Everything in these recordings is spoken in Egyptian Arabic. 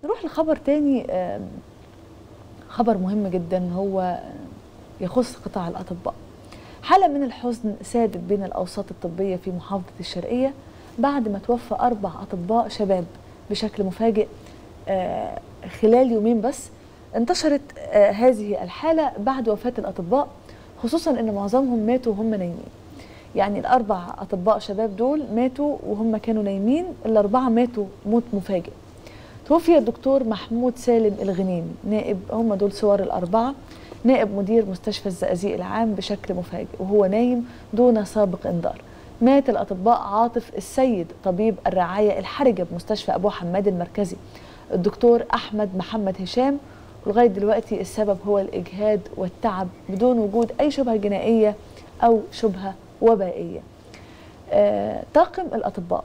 نروح لخبر تاني آم، خبر مهم جدا هو يخص قطاع الأطباء حالة من الحزن سادت بين الأوساط الطبية في محافظة الشرقية بعد ما توفى أربع أطباء شباب بشكل مفاجئ آه، خلال يومين بس انتشرت آه، هذه الحالة بعد وفاة الأطباء خصوصا أن معظمهم ماتوا وهم نايمين يعني الأربع أطباء شباب دول ماتوا وهم كانوا نايمين الأربعة ماتوا موت مفاجئ توفي الدكتور محمود سالم الغنيمي نائب هم دول صور الأربعة نائب مدير مستشفى الزقازيق العام بشكل مفاجئ وهو نايم دون سابق انذار مات الأطباء عاطف السيد طبيب الرعاية الحرجة بمستشفى أبو حماد المركزي الدكتور أحمد محمد هشام ولغاية دلوقتي السبب هو الإجهاد والتعب بدون وجود أي شبهة جنائية أو شبهة وبائية آه، طاقم الأطباء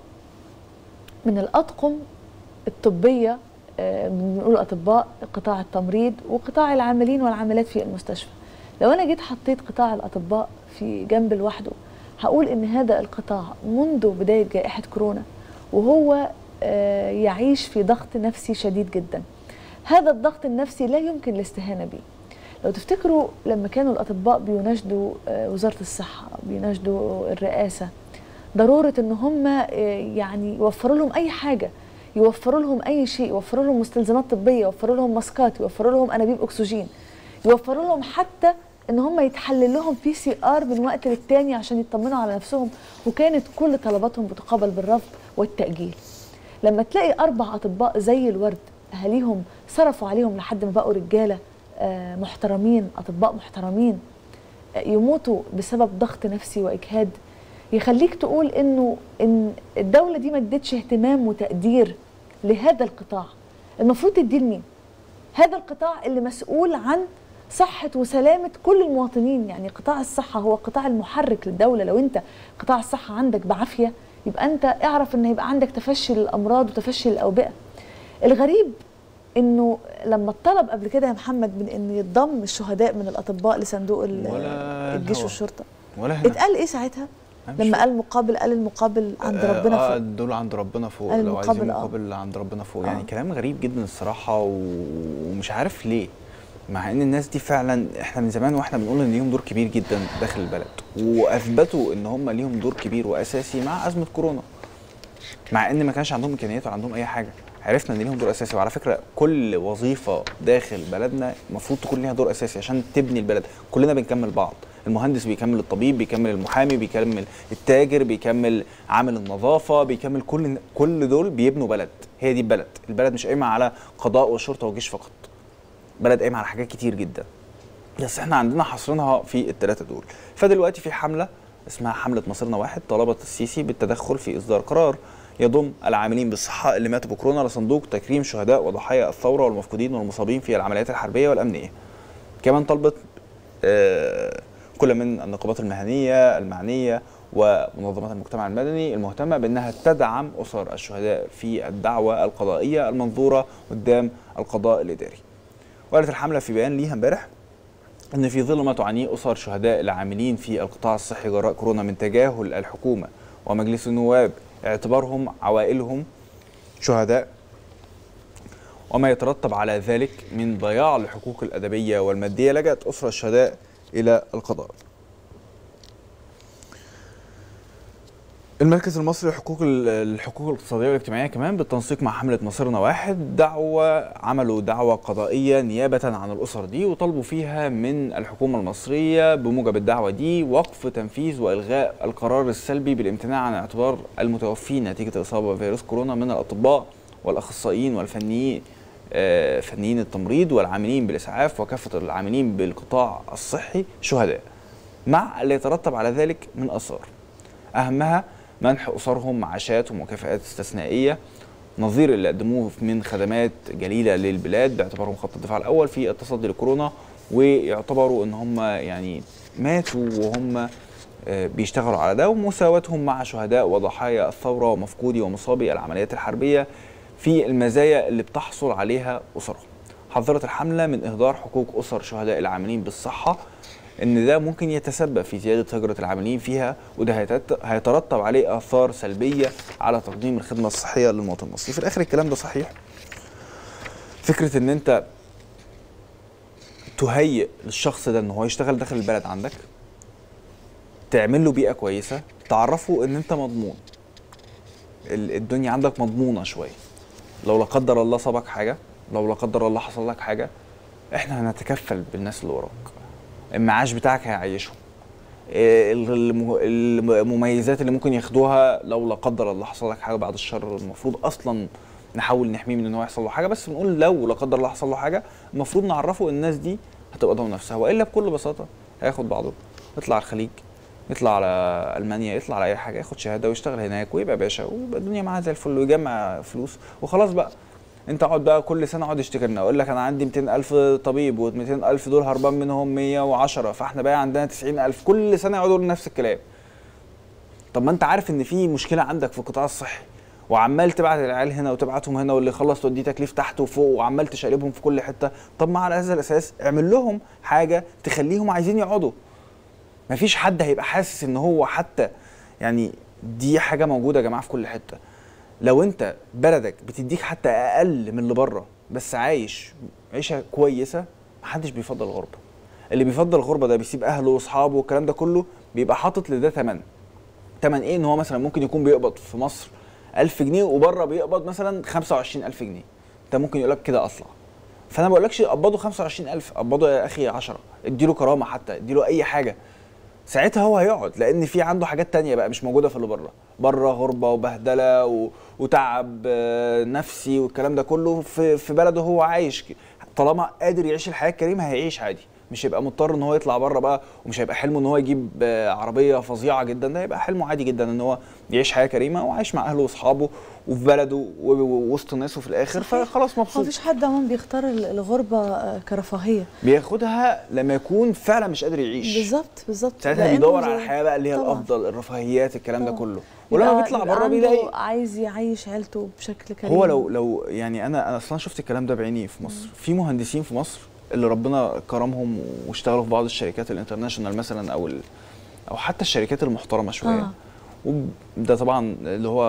من الأطقم الطبية آه، بنقول أطباء قطاع التمريض وقطاع العاملين والعاملات في المستشفى لو أنا جيت حطيت قطاع الأطباء في جنب لوحده هقول إن هذا القطاع منذ بداية جائحة كورونا وهو آه، يعيش في ضغط نفسي شديد جدا هذا الضغط النفسي لا يمكن الاستهانة به لو تفتكروا لما كانوا الأطباء بيناشدوا آه، وزارة الصحة بيناشدوا الرئاسة ضرورة ان هم آه، يعني يوفروا لهم اي حاجة يوفروا لهم اي شيء يوفروا لهم مستلزمات طبية يوفروا لهم ماسكات يوفروا لهم انابيب اكسجين يوفروا لهم حتى ان هم يتحلل لهم بي سي ار من وقت للتاني عشان يطمنوا على نفسهم وكانت كل طلباتهم بتقابل بالرفض والتأجيل لما تلاقي اربع اطباء زي الورد اهاليهم صرفوا عليهم لحد ما بقوا رجاله آه، محترمين اطباء محترمين آه، يموتوا بسبب ضغط نفسي واجهاد يخليك تقول انه ان الدوله دي ما ادتش اهتمام وتقدير لهذا القطاع المفروض تديه لمين هذا القطاع اللي مسؤول عن صحة وسلامة كل المواطنين يعني قطاع الصحة هو القطاع المحرك للدولة لو انت قطاع الصحة عندك بعافية يبقى انت اعرف ان هيبقى عندك تفشي للأمراض وتفشي للأوبئة الغريب انه لما اتطلب قبل كده يا محمد من ان يتضم الشهداء من الاطباء لصندوق ال- ولا الجيش الهوا. والشرطه ولا هنا اتقال ايه ساعتها أنا مش لما فاهم. قال مقابل قال المقابل عند آه، ربنا آه فوق دول عند ربنا فوق قال لو عايزين المقابل، آه. مقابل عند ربنا فوق آه. يعني كلام غريب جدا الصراحه و- ومش عارف ليه مع ان الناس دي فعلا احنا من زمان واحنا بنقول ان ليهم دور كبير جدا داخل البلد واثبتوا ان هم ليهم دور كبير واساسي مع ازمه كورونا مع ان ما كانش عندهم امكانيات ولا عندهم اي حاجه عرفنا ان ليهم دور اساسي وعلى فكره كل وظيفه داخل بلدنا المفروض تكون ليها دور اساسي عشان تبني البلد كلنا بنكمل بعض المهندس بيكمل الطبيب بيكمل المحامي بيكمل التاجر بيكمل عامل النظافه بيكمل كل كل دول بيبنوا بلد هي دي البلد البلد مش قايمه على قضاء وشرطه وجيش فقط بلد قايمه على حاجات كتير جدا بس احنا عندنا حصرناها في الثلاثه دول فدلوقتي في حمله اسمها حمله مصيرنا واحد طلبت السيسي بالتدخل في اصدار قرار يضم العاملين بالصحه اللي ماتوا بكورونا لصندوق تكريم شهداء وضحايا الثوره والمفقودين والمصابين في العمليات الحربيه والامنيه كمان طلبت آه، كل من النقابات المهنيه المعنيه ومنظمات المجتمع المدني المهتمه بانها تدعم اسر الشهداء في الدعوه القضائيه المنظوره قدام القضاء الاداري. وقالت الحمله في بيان ليها امبارح ان في ظل ما تعانيه اسر شهداء العاملين في القطاع الصحي جراء كورونا من تجاهل الحكومه ومجلس النواب اعتبارهم عوائلهم شهداء وما يترتب على ذلك من ضياع الحقوق الادبيه والماديه لجأت اسر الشهداء الى القضاء. المركز المصري لحقوق ال- الحقوق الاقتصاديه والاجتماعيه كمان بالتنسيق مع حمله مصيرنا واحد دعوه عملوا دعوه قضائيه نيابه عن الاسر دي وطلبوا فيها من الحكومه المصريه بموجب الدعوه دي وقف تنفيذ والغاء القرار السلبي بالامتناع عن اعتبار المتوفين نتيجه الاصابه بفيروس كورونا من الاطباء والاخصائيين والفنيين آه، فنيين التمريض والعاملين بالاسعاف وكافه العاملين بالقطاع الصحي شهداء مع اللي يترتب على ذلك من اثار اهمها منح اسرهم معاشات ومكافآت استثنائيه نظير اللي قدموه من خدمات جليله للبلاد باعتبارهم خط الدفاع الاول في التصدي لكورونا ويعتبروا ان هم يعني ماتوا وهم آه، بيشتغلوا على ده ومساواتهم مع شهداء وضحايا الثوره ومفقودي ومصابي العمليات الحربيه في المزايا اللي بتحصل عليها اسرهم. حذرت الحمله من اهدار حقوق اسر شهداء العاملين بالصحه ان ده ممكن يتسبب في زياده هجره العاملين فيها وده هيتت- هيترتب عليه اثار سلبيه على تقديم الخدمه الصحيه للمواطن المصري. في الاخر الكلام ده صحيح فكره ان انت تهيئ للشخص ده ان هو يشتغل داخل البلد عندك تعمل له بيئه كويسه تعرفه ان انت مضمون ال- الدنيا عندك مضمونه شويه لو لا قدر الله صابك حاجه لو لا قدر الله حصل لك حاجه احنا هنتكفل بالناس اللي وراك المعاش بتاعك هيعيشهم إيه ال- الم- المميزات اللي ممكن ياخدوها لو لا قدر الله حصل لك حاجه بعد الشر المفروض اصلا نحاول نحميه من ان هو يحصل له حاجه بس بنقول لو لا قدر الله حصل له حاجه المفروض نعرفه ان الناس دي هتبقى ضامن نفسها والا بكل بساطه هياخد بعضه يطلع على الخليج يطلع على المانيا يطلع على اي حاجه ياخد شهاده ويشتغل هناك ويبقى باشا ويبقى الدنيا معاه زي الفل ويجمع فلوس وخلاص بقى انت اقعد بقى كل سنه اقعد اشتكي لنا اقول لك انا عندي 200000 طبيب و 200000 دول هربان منهم 110 فاحنا بقى عندنا 90000 كل سنه يقعدوا يقولوا نفس الكلام طب ما انت عارف ان في مشكله عندك في القطاع الصحي وعمال تبعت العيال هنا وتبعتهم هنا واللي خلص توديه تكليف تحت وفوق وعمال تشقلبهم في كل حته طب ما على هذا الاساس اعمل لهم حاجه تخليهم عايزين يقعدوا مفيش حد هيبقى حاسس ان هو حتى يعني دي حاجه موجوده يا جماعه في كل حته لو انت بلدك بتديك حتى اقل من اللي بره بس عايش عيشه كويسه محدش بيفضل الغربه اللي بيفضل الغربه ده بيسيب اهله واصحابه والكلام ده كله بيبقى حاطط لده ثمن ثمن ايه ان هو مثلا ممكن يكون بيقبض في مصر 1000 جنيه وبره بيقبض مثلا 25000 جنيه انت ممكن يقول لك كده اطلع فانا ما بقولكش قبضه 25000 قبضه يا اخي 10 اديله كرامه حتى اديله اي حاجه ساعتها هو هيقعد لان في عنده حاجات تانية بقى مش موجوده في اللي بره بره غربه وبهدله و... وتعب آه، نفسي والكلام ده كله في في بلده هو عايش ك- طالما قادر يعيش الحياه الكريمه هيعيش عادي مش هيبقى مضطر ان هو يطلع بره بقى ومش هيبقى حلمه ان هو يجيب آه، عربيه فظيعه جدا ده هيبقى حلمه عادي جدا ان هو يعيش حياه كريمه وعايش مع اهله واصحابه وفي بلده و- و- ووسط ناسه في الاخر صحيح. فخلاص ما مبسوط فيش حد عموما بيختار ال- الغربه آه، كرفاهيه بياخدها لما يكون فعلا مش قادر يعيش بالظبط بالظبط ساعتها لأنه بيدور زي- على الحياه بقى اللي هي طبعاً. الافضل الرفاهيات الكلام ده طبعاً. كله ولما يبقى- بيطلع يبقى بره عنده بيلاقي عايز يعيش عيلته بشكل كريم هو لو لو يعني انا انا اصلا شفت الكلام ده بعيني في مصر في مهندسين في مصر اللي ربنا كرمهم واشتغلوا في بعض الشركات الانترناشونال مثلا او ال او حتى الشركات المحترمه شويه آه. وده طبعا اللي هو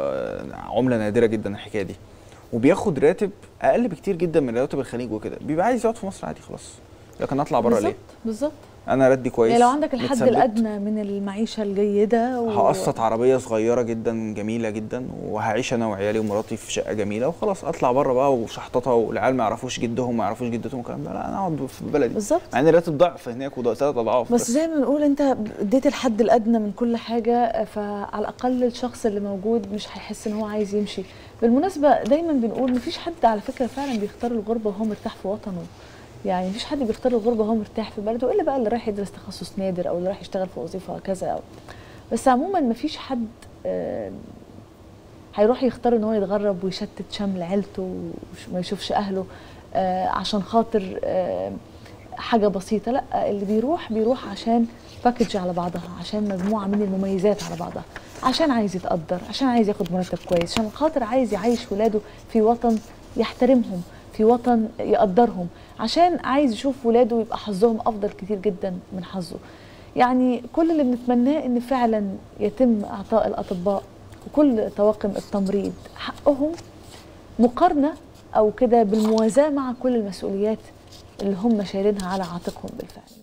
عمله نادره جدا الحكايه دي وبياخد راتب اقل بكتير جدا من رواتب الخليج وكده بيبقى عايز يقعد في مصر عادي خلاص لكن اطلع بره ليه بالظبط بالظبط انا ردي كويس يعني لو عندك الحد متثبت. الادنى من المعيشه الجيده و... هقسط عربيه صغيره جدا جميله جدا وهعيش انا وعيالي ومراتي في شقه جميله وخلاص اطلع بره بقى وشحططها والعيال ما يعرفوش جدهم ما يعرفوش جدتهم والكلام ده لا انا اقعد في بلدي بالظبط مع ان الراتب ضعف هناك وده ثلاث اضعاف بس زي ما بنقول انت اديت الحد الادنى من كل حاجه فعلى الاقل الشخص اللي موجود مش هيحس ان هو عايز يمشي بالمناسبه دايما بنقول مفيش حد على فكره فعلا بيختار الغربه وهو مرتاح في وطنه يعني مفيش حد بيختار الغربه وهو مرتاح في بلده الا بقى اللي رايح يدرس تخصص نادر او اللي رايح يشتغل في وظيفه كذا أو بس عموما مفيش حد آه، هيروح يختار ان هو يتغرب ويشتت شمل عيلته وما يشوفش اهله آه، عشان خاطر آه، حاجه بسيطه لا اللي بيروح بيروح عشان باكج على بعضها عشان مجموعه من المميزات على بعضها عشان عايز يتقدر عشان عايز ياخد مرتب كويس عشان خاطر عايز يعيش ولاده في وطن يحترمهم في وطن يقدرهم عشان عايز يشوف ولاده يبقى حظهم افضل كتير جدا من حظه يعني كل اللي بنتمناه ان فعلا يتم اعطاء الاطباء وكل طواقم التمريض حقهم مقارنه او كده بالموازاه مع كل المسؤوليات اللي هم شايلينها على عاتقهم بالفعل